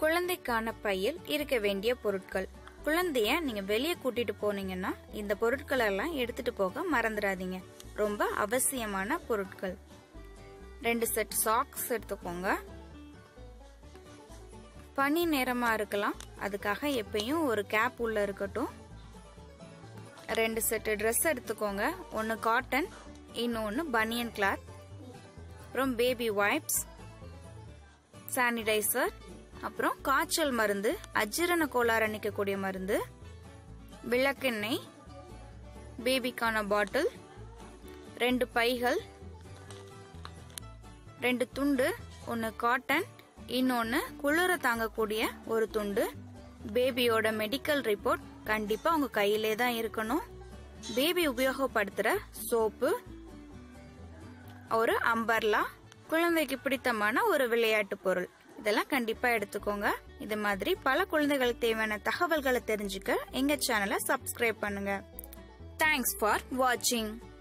குழந்தைக்கான பையில் இருக்க வேண்டிய பொருட்கள் குழந்தைய நீங்க வெளியே கூட்டிட்டு போனீங்கன்னா இந்த பொருட்கள் எல்லாம் எடுத்துட்டு போக மறந்துடாதீங்க ரொம்ப அவசியமான பொருட்கள் ரெண்டு செட் சாக்ஸ் எடுத்துக்கோங்க பனி நேரமா இருக்கலாம் அதுக்காக எப்பயும் ஒரு கேப் உள்ள இருக்கட்டும் ரெண்டு செட் ட்ரெஸ் எடுத்துக்கோங்க ஒன்று காட்டன் இன்னொன்று பனியன் கிளாத் அப்புறம் பேபி வைப்ஸ் சானிடைசர் அப்புறம் காய்ச்சல் மருந்து அஜீரண கோளாறு நீக்கக்கூடிய மருந்து விளக்கெண்ணெய் பேபிக்கான பாட்டில் ரெண்டு பைகள் ரெண்டு துண்டு ஒன்று காட்டன் இன்னொன்று குளிர தாங்கக்கூடிய ஒரு துண்டு பேபியோட மெடிக்கல் ரிப்போர்ட் கண்டிப்பா உங்க கையிலே தான் இருக்கணும் பேபி உபயோகப்படுத்துற சோப்பு ஒரு அம்பர்லா குழந்தைக்கு பிடித்தமான ஒரு விளையாட்டு பொருள் இதெல்லாம் கண்டிப்பா எடுத்துக்கோங்க இது மாதிரி பல குழந்தைகளுக்கு தேவையான தகவல்களை தெரிஞ்சுக்க எங்க சேனலை சப்ஸ்கிரைப் பண்ணுங்க தேங்க்ஸ் ஃபார் வாட்சிங்